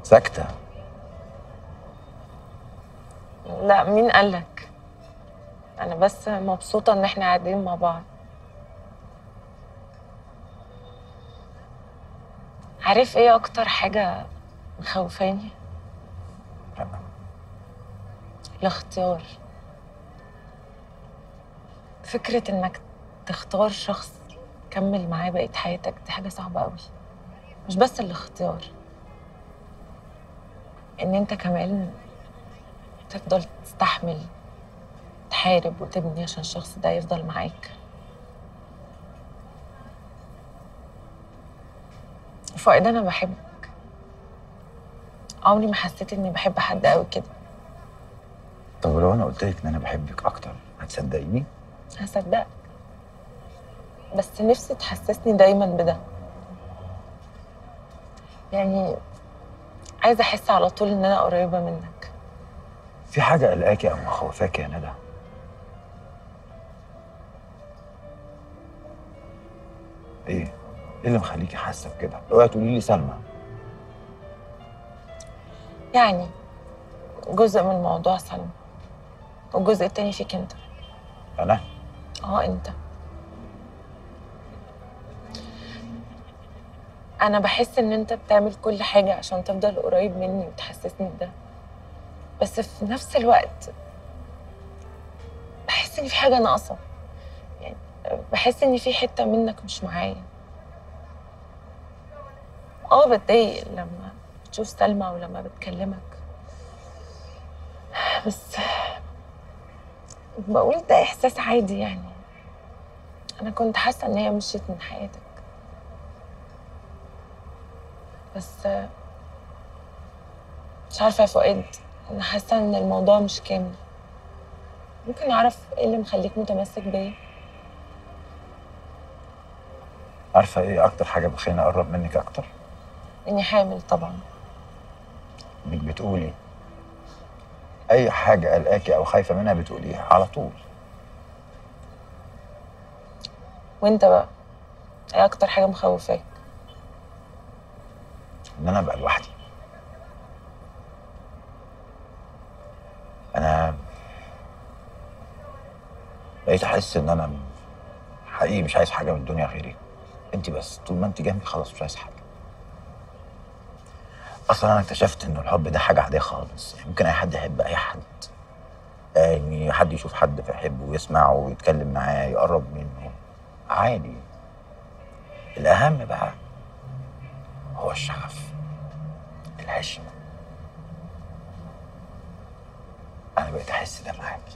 ساكته لا مين قالك انا بس مبسوطه ان احنا قاعدين مع بعض عارف ايه اكتر حاجه مخوفاني لا. الاختيار فكره انك تختار شخص تكمل معاه بقيه حياتك دي حاجه صعبه قوي مش بس الاختيار ان انت كمان تفضل تستحمل تحارب وتبني عشان الشخص ده يفضل معاك فؤاد انا بحبك عمري ما حسيت اني بحب حد قوي كده طب ولو انا قلت لك ان انا بحبك اكتر هتصدقيني هصدقك بس نفسي تحسسني دايما بده يعني عايزه احس على طول ان انا قريبه منك في حاجه قلقاكي او مخوفاكي يا ندى ايه ايه اللي مخليكي حاسه بكده اوعي تقولي لي سلمى يعني جزء من الموضوع سلمى والجزء التاني فيك انت انا اه انت انا بحس ان انت بتعمل كل حاجة عشان تفضل قريب مني وتحسسني بده بس في نفس الوقت بحس ان في حاجة ناقصة يعني بحس ان في حتة منك مش معايا اه بتضايق لما بتشوف سلمى ولما بتكلمك بس بقول ده احساس عادي يعني انا كنت حاسه ان هي مشيت من حياتك بس مش عارفه يا فؤاد انا حاسه ان الموضوع مش كامل ممكن اعرف ايه اللي مخليك متمسك بيا عارفه ايه اكتر حاجه بتخليني اقرب منك اكتر اني حامل طبعا انك بتقولي اي حاجه قلقاكي او خايفه منها بتقوليها على طول وانت بقى ايه اكتر حاجه مخوفاك ان انا ابقى لوحدي انا بقيت احس ان انا حقيقي مش عايز حاجه من الدنيا غيري انت بس طول ما انت جنبي خلاص مش عايز حاجه اصلا انا اكتشفت ان الحب ده حاجه عاديه خالص يعني ممكن اي حد يحب اي حد يعني حد يشوف حد فيحبه ويسمعه ويتكلم معاه يقرب منه عادي الاهم بقى هو الشغف العشم انا بقيت احس ده معاكي